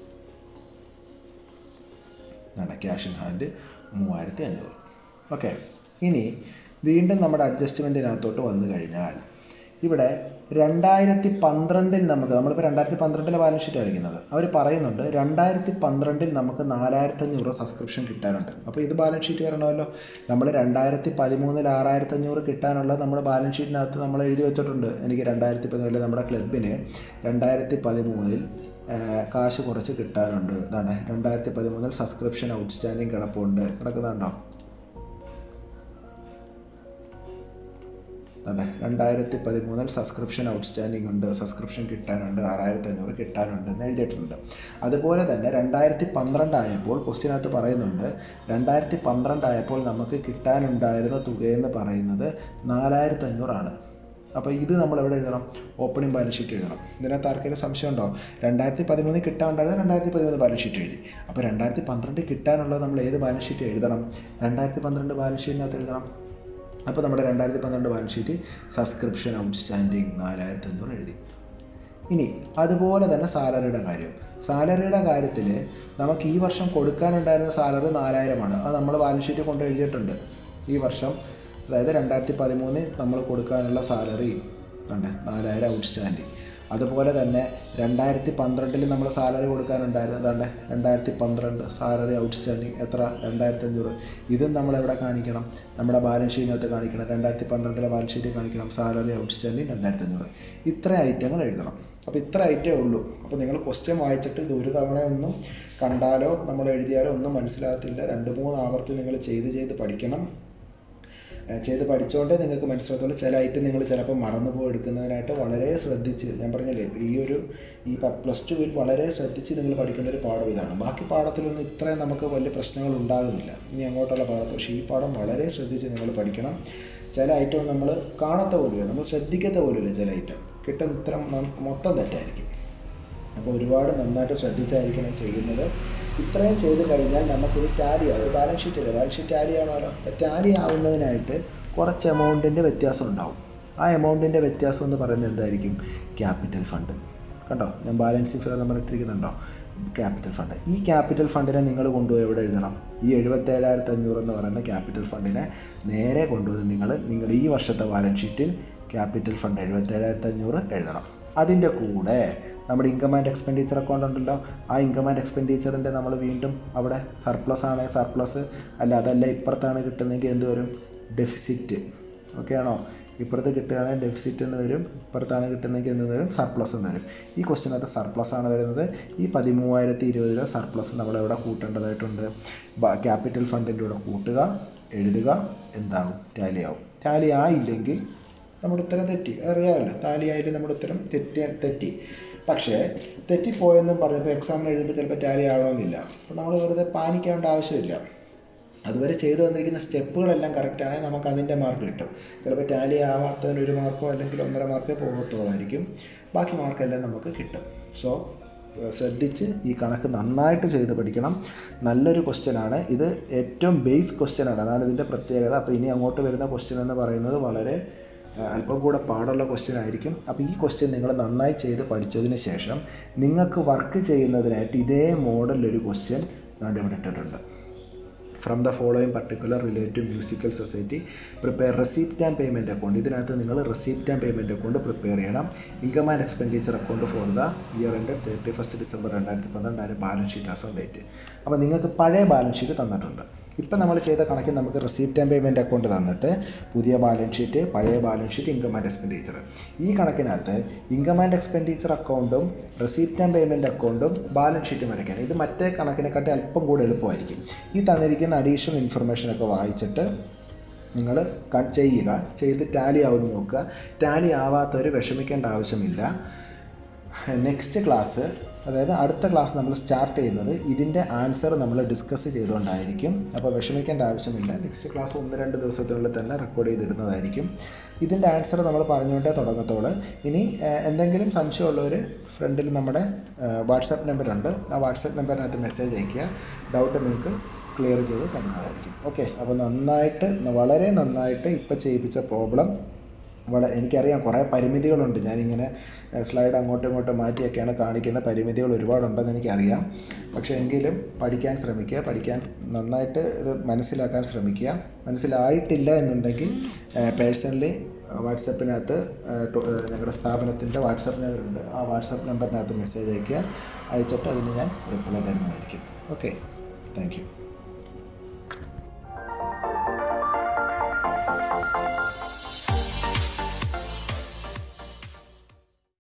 ഇതാണ് ക്യാഷ് ഇൻ ഹാൻഡ് മൂവായിരത്തി അഞ്ഞൂറ് ഓക്കെ ഇനി വീണ്ടും നമ്മുടെ അഡ്ജസ്റ്റ്മെൻറ്റിനകത്തോട്ട് വന്നു കഴിഞ്ഞാൽ ഇവിടെ രണ്ടായിരത്തി പന്ത്രണ്ടിൽ നമുക്ക് നമ്മളിപ്പോൾ രണ്ടായിരത്തി പന്ത്രണ്ടിലെ ബാലൻസ് ഷീറ്റ് ആയിരിക്കുന്നത് അവർ പറയുന്നുണ്ട് രണ്ടായിരത്തി പന്ത്രണ്ടിൽ നമുക്ക് നാലായിരത്തി അഞ്ഞൂറ് സബ്സ്ക്രിപ്ഷൻ കിട്ടാനുണ്ട് അപ്പോൾ ഇത് ബാലൻസ് ഷീറ്റ് വരണമല്ലോ നമ്മൾ രണ്ടായിരത്തി പതിമൂന്നിൽ ആറായിരത്തി അഞ്ഞൂറ് കിട്ടാനുള്ളത് നമ്മുടെ ബാലൻസ് ഷീറ്റിനകത്ത് നമ്മൾ എഴുതി വെച്ചിട്ടുണ്ട് എനിക്ക് രണ്ടായിരത്തി പതിമൂന്നിൽ നമ്മുടെ ക്ലബിന് രണ്ടായിരത്തി പതിമൂന്നിൽ കാശ് കുറച്ച് കിട്ടാനുണ്ട് ഇതാണ് രണ്ടായിരത്തി പതിമൂന്നിൽ സബ്സ്ക്രിപ്ഷൻ ഔട്ട്സ്റ്റാൻഡിങ് കിടപ്പുണ്ട് കിടക്കുന്നുണ്ടോ അതെ രണ്ടായിരത്തി പതിമൂന്നിൽ സബ്സ്ക്രിപ്ഷൻ ഔട്ട്സ്റ്റാൻഡിംഗ് ഉണ്ട് സബ്സ്ക്രിപ്ഷൻ കിട്ടാനുണ്ട് ആറായിരത്തി അഞ്ഞൂറ് കിട്ടാനുണ്ട് എന്ന് എഴുതിയിട്ടുണ്ട് അതുപോലെ തന്നെ രണ്ടായിരത്തി പന്ത്രണ്ട് ആയപ്പോൾ ക്വസ്റ്റ്യനകത്ത് പറയുന്നുണ്ട് രണ്ടായിരത്തി പന്ത്രണ്ട് ആയപ്പോൾ നമുക്ക് കിട്ടാനുണ്ടായിരുന്ന തുകയെന്ന് പറയുന്നത് നാലായിരത്തി അഞ്ഞൂറാണ് അപ്പോൾ ഇത് നമ്മൾ എവിടെ എഴുതണം ഓപ്പണിംഗ് ബാലൻസ് ഷീറ്റ് എഴുതണം ഇതിനകത്ത് ആർക്കെങ്കിലും സംശയം ഉണ്ടോ രണ്ടായിരത്തി പതിമൂന്നിൽ കിട്ടാനുണ്ടായിരുന്നത് രണ്ടായിരത്തി പതിമൂന്ന് ബാലൻസ് ഷീറ്റ് എഴുതി അപ്പോൾ രണ്ടായിരത്തി പന്ത്രണ്ടിൽ കിട്ടാനുള്ളത് നമ്മൾ ഏത് ബാലൻസ് ഷീറ്റ് എഴുതണം രണ്ടായിരത്തി പന്ത്രണ്ട് ബാലൻസ് ഷീറ്റിനകത്ത് എഴുതണം അപ്പോൾ നമ്മുടെ രണ്ടായിരത്തി പന്ത്രണ്ട് ബാലൻസ് ഷീറ്റ് സബ്സ്ക്രിപ്ഷൻ ഔട്ട്സ്റ്റാൻഡിങ് നാലായിരത്തി അഞ്ഞൂറ് എഴുതി ഇനി അതുപോലെ തന്നെ സാലറിയുടെ കാര്യം സാലറിയുടെ കാര്യത്തിൽ നമുക്ക് ഈ വർഷം കൊടുക്കാനുണ്ടായിരുന്ന സാലറി നാലായിരമാണ് അത് നമ്മൾ ബാലൻസ് ഷീറ്റ് കൊണ്ട് എഴുതിയിട്ടുണ്ട് ഈ വർഷം അതായത് രണ്ടായിരത്തി പതിമൂന്നിൽ നമ്മൾ കൊടുക്കാനുള്ള സാലറി ഉണ്ട് നാലായിരം ഔട്ട്സ്റ്റാൻഡിങ് അതുപോലെ തന്നെ രണ്ടായിരത്തി പന്ത്രണ്ടിൽ നമ്മൾ സാലറി കൊടുക്കാനുണ്ടായിരുന്നത് അതാണ്ട് രണ്ടായിരത്തി പന്ത്രണ്ട് സാലറി ഔട്ട്സ്റ്റാൻഡിങ് എത്ര രണ്ടായിരത്തി അഞ്ഞൂറ് ഇതും നമ്മൾ എവിടെ കാണിക്കണം നമ്മുടെ ബാലൻസ് ഷീറ്റിനകത്ത് കാണിക്കണം രണ്ടായിരത്തി പന്ത്രണ്ടിലെ ബാലൻസ് ഷീറ്റിൽ കാണിക്കണം സാലറി ഔട്ട്സ്റ്റാൻഡിങ് രണ്ടായിരത്തി അഞ്ഞൂറ് ഇത്ര ഐറ്റങ്ങൾ എഴുതണം അപ്പോൾ ഇത്ര ഐറ്റമേ ഉള്ളൂ അപ്പോൾ നിങ്ങൾ ക്വസ്റ്റ്യൻ വായിച്ചിട്ട് ഇത് ഒരു തവണ ഒന്നും കണ്ടാലോ നമ്മൾ എഴുതിയാലോ ഒന്നും മനസ്സിലാകത്തില്ല രണ്ട് മൂന്ന് ആവർത്തി നിങ്ങൾ ചെയ്ത് ചെയ്ത് പഠിക്കണം ചെയ്ത് പഠിച്ചുകൊണ്ടേ നിങ്ങൾക്ക് മനസ്സിലാകത്തുള്ളൂ ചില ഐറ്റം നിങ്ങൾ ചിലപ്പോൾ മറന്നു പോയി എടുക്കുന്നതിനായിട്ട് വളരെ ശ്രദ്ധിച്ച് ഞാൻ പറഞ്ഞില്ലേ ഈ ഒരു ഈ പ്ലസ് ടുവിൽ വളരെ ശ്രദ്ധിച്ച് നിങ്ങൾ പഠിക്കേണ്ട ഒരു പാഠം ഇതാണ് ബാക്കി പാഠത്തിലൊന്നും ഇത്രയും നമുക്ക് വലിയ പ്രശ്നങ്ങൾ ഉണ്ടാകുന്നില്ല ഇനി അങ്ങോട്ടുള്ള പാഠത്തിൽ പക്ഷേ ഈ പാഠം വളരെ ശ്രദ്ധിച്ച് നിങ്ങൾ പഠിക്കണം ചില ഐറ്റം നമ്മൾ കാണത്ത പോലുമില്ല നമ്മൾ ശ്രദ്ധിക്കത്ത പോലുമില്ല ചില ഐറ്റം കിട്ടുന്ന ഉത്തരം മൊത്തം തെറ്റായിരിക്കും അപ്പോൾ ഒരുപാട് നന്നായിട്ട് ശ്രദ്ധിച്ചായിരിക്കണം ചെയ്യുന്നത് ഇത്രയും ചെയ്ത് കഴിഞ്ഞാൽ നമുക്കിത് ടാലി ആവും ഒരു ബാലൻസ് ഷീറ്റ് അല്ലേ ബാലൻസ് ഷീറ്റ് ടാലി ആവണമല്ലോ ടാലി ആവുന്നതിനായിട്ട് കുറച്ച് എമൗണ്ടിൻ്റെ വ്യത്യാസം ഉണ്ടാവും ആ എമൗണ്ടിൻ്റെ വ്യത്യാസം എന്ന് പറയുന്നത് എന്തായിരിക്കും ക്യാപിറ്റൽ ഫണ്ട് കണ്ടോ ഞാൻ ബാലൻസ് ഫിഗർ നമ്മൾ ഇട്ടിരിക്കുന്നുണ്ടോ ക്യാപിറ്റൽ ഫണ്ട് ഈ ക്യാപിറ്റൽ ഫണ്ടിനെ നിങ്ങൾ കൊണ്ടുപോയി എവിടെ എഴുതണം ഈ എഴുപത്തേഴായിരത്തി അഞ്ഞൂറ് എന്ന് പറയുന്ന ക്യാപിറ്റൽ ഫണ്ടിനെ നേരെ കൊണ്ടുവന്ന് നിങ്ങൾ നിങ്ങൾ ഈ വർഷത്തെ ബാലൻസ് ഷീറ്റിൽ ക്യാപിറ്റൽ ഫണ്ട് എഴുപത്തേഴായിരത്തി അഞ്ഞൂറ് എഴുതണം അതിൻ്റെ കൂടെ നമ്മുടെ ഇൻകം ആൻഡ് എക്സ്പെൻഡിച്ചർ അക്കൗണ്ട് ഉണ്ടല്ലോ ആ ഇൻകം ആൻഡ് എക്സ്പെൻഡിച്ചറിൻ്റെ നമ്മൾ വീണ്ടും അവിടെ സർപ്ലസ് ആണ് സർപ്ലസ് അല്ല അതല്ല ഇപ്പുറത്താണ് കിട്ടുന്നതെങ്കിൽ എന്ത് വരും ഡെഫിസിറ്റ് ഓക്കെ ആണോ ഇപ്പുറത്ത് കിട്ടുകയാണെങ്കിൽ ഡെഫിസിറ്റ് എന്ന് വരും ഇപ്പുറത്താണ് കിട്ടുന്നതെങ്കിൽ എന്ത് വരും സർപ്ലസ് എന്ന് വരും ഈ ക്വസ്റ്റിനകത്ത് സർപ്ലസ് ആണ് വരുന്നത് ഈ പതിമൂവായിരത്തി ഇരുപത് രൂപ സർപ്ലസ് നമ്മൾ എവിടെ കൂട്ടേണ്ടതായിട്ടുണ്ട് ക്യാപിറ്റൽ ഫണ്ടിൻ്റെ കൂടെ കൂട്ടുക എഴുതുക എന്താകും ടാലി ആവും ടാലി ആയില്ലെങ്കിൽ നമ്മുടെ ഉത്തരം തെറ്റി അറിയാമല്ലോ ടാലി ആയാലും നമ്മുടെ ഉത്തരം തെറ്റി തെറ്റി പക്ഷേ തെറ്റിപ്പോയെന്നും പറഞ്ഞപ്പോൾ എക്സാമിന് എഴുതുമ്പോൾ ചിലപ്പോൾ ടാലി ആവണമെന്നില്ല അപ്പോൾ നമ്മൾ വെറുതെ പാനിക്കേണ്ട ആവശ്യമില്ല അതുവരെ ചെയ്തു വന്നിരിക്കുന്ന സ്റ്റെപ്പുകളെല്ലാം കറക്റ്റ് ആണെങ്കിൽ നമുക്ക് അതിൻ്റെ മാർക്ക് കിട്ടും ചിലപ്പോൾ ടാലി ആവാത്തതിന് ഒരു മാർക്കോ അല്ലെങ്കിൽ ഒന്നര മാർക്കോ പോകത്തോളായിരിക്കും ബാക്കി മാർക്കെല്ലാം നമുക്ക് കിട്ടും സോ ശ്രദ്ധിച്ച് ഈ കണക്ക് നന്നായിട്ട് ചെയ്ത് പഠിക്കണം നല്ലൊരു ക്വസ്റ്റ്യൻ ആണ് ഇത് ഏറ്റവും ബേസ് ക്വസ്റ്റ്യൻ ആണ് അതാണ് ഇതിൻ്റെ പ്രത്യേകത അപ്പോൾ ഇനി അങ്ങോട്ട് വരുന്ന ക്വസ്റ്റ്യൻ എന്ന് പറയുന്നത് വളരെ അല്പം കൂടെ പാടുള്ള ക്വസ്റ്റ്യൻ ആയിരിക്കും അപ്പോൾ ഈ ക്വസ്റ്റ്യൻ നിങ്ങൾ നന്നായി ചെയ്ത് പഠിച്ചതിന് ശേഷം നിങ്ങൾക്ക് വർക്ക് ചെയ്യുന്നതിനായിട്ട് ഇതേ മോഡലൊരു ക്വസ്റ്റ്യൻ ഞാൻ ഇവിടെ ഇട്ടിട്ടുണ്ട് from the following particular relative musical society prepare receipt and payment account ഇതിനകത്ത് നിങ്ങൾ receipt and payment account prepare ചെയ്യണം income and expenditure account for the year end thirty first December രണ്ടായിരത്തി പന്ത്രണ്ട് അതിൻ്റെ balance sheet as on date അപ്പോൾ നിങ്ങൾക്ക് പഴയ balance sheet തന്നിട്ടുണ്ട് ഇപ്പം നമ്മൾ ചെയ്ത കണക്കിൽ നമുക്ക് റെസിപ്റ്റ് ആൻഡ് പേയ്മെൻറ്റ് അക്കൗണ്ട് തന്നിട്ട് പുതിയ ബാലൻസ് ഷീറ്റ് പഴയ balance sheet income and expenditure ഈ കണക്കിനകത്ത് ഇൻകം ആൻഡ് എക്സ്പെൻഡിച്ചർ അക്കൗണ്ടും റെസിപ്റ്റ് ആൻഡ് പേയ്മെൻറ്റ് അക്കൗണ്ടും ബാലൻസ് ഷീറ്റും വരയ്ക്കാൻ ഇത് മറ്റേ കണക്കിനെക്കാട്ടി അല്പം കൂടെ എളുപ്പമായിരിക്കും ഈ തന്നിരിക്കുന്ന അഡീഷണൽ ഇൻഫർമേഷനൊക്കെ വായിച്ചിട്ട് നിങ്ങൾ ചെയ്യുക ചെയ്ത് ടാലി ആവുമെന്ന് നോക്കുക ടാലി ആവാത്തവർ വിഷമിക്കേണ്ട ആവശ്യമില്ല നെക്സ്റ്റ് ക്ലാസ് അതായത് അടുത്ത ക്ലാസ് നമ്മൾ സ്റ്റാർട്ട് ചെയ്യുന്നത് ഇതിൻ്റെ ആൻസർ നമ്മൾ ഡിസ്കസ് ചെയ്തുകൊണ്ടായിരിക്കും അപ്പോൾ വിഷമിക്കേണ്ട ആവശ്യമില്ല നെക്സ്റ്റ് ക്ലാസ് ഒന്ന് രണ്ട് ദിവസത്തിനുള്ളിൽ തന്നെ റെക്കോർഡ് ചെയ്തിടുന്നതായിരിക്കും ഇതിൻ്റെ ആൻസർ നമ്മൾ പറഞ്ഞുകൊണ്ടേ തുടങ്ങത്തോളൂ ഇനി ഏഹ്, എന്തെങ്കിലും സംശയമുള്ളവർ ഫ്രണ്ടിൽ നമ്മുടെ വാട്സാപ്പ് നമ്പറുണ്ട് ആ വാട്സാപ്പ് നമ്പറിനകത്ത് മെസ്സേജ് അയയ്ക്കുക ഡൗട്ട് നിങ്ങൾക്ക് ക്ലിയർ ചെയ്ത് തരുന്നതായിരിക്കും ഓക്കെ അപ്പോൾ നന്നായിട്ട് വളരെ നന്നായിട്ട് ഇപ്പോൾ ചെയ്യിപ്പിച്ച പ്രോബ്ലം വളരെ എനിക്കറിയാം കുറേ പരിമിതികളുണ്ട് ഞാനിങ്ങനെ സ്ലൈഡ് അങ്ങോട്ടും ഇങ്ങോട്ടും മാറ്റിയൊക്കെയാണ് കാണിക്കുന്ന പരിമിതികൾ ഒരുപാടുണ്ടെന്ന് എനിക്കറിയാം പക്ഷേ എങ്കിലും പഠിക്കാൻ ശ്രമിക്കുക പഠിക്കാൻ നന്നായിട്ട് ഇത് മനസ്സിലാക്കാൻ ശ്രമിക്കുക മനസ്സിലായിട്ടില്ല എന്നുണ്ടെങ്കിൽ പേഴ്സണലി വാട്സപ്പിനകത്ത് ഞങ്ങളുടെ സ്ഥാപനത്തിൻ്റെ വാട്സപ്പ് നമ്പർ ഉണ്ട് ആ വാട്സപ്പ് നമ്പറിനകത്ത് മെസ്സേജ് അയയ്ക്കുക അയച്ചിട്ട് അതിന് ഞാൻ റിപ്ലൈ തരുന്നതായിരിക്കും ഓക്കെ താങ്ക് യു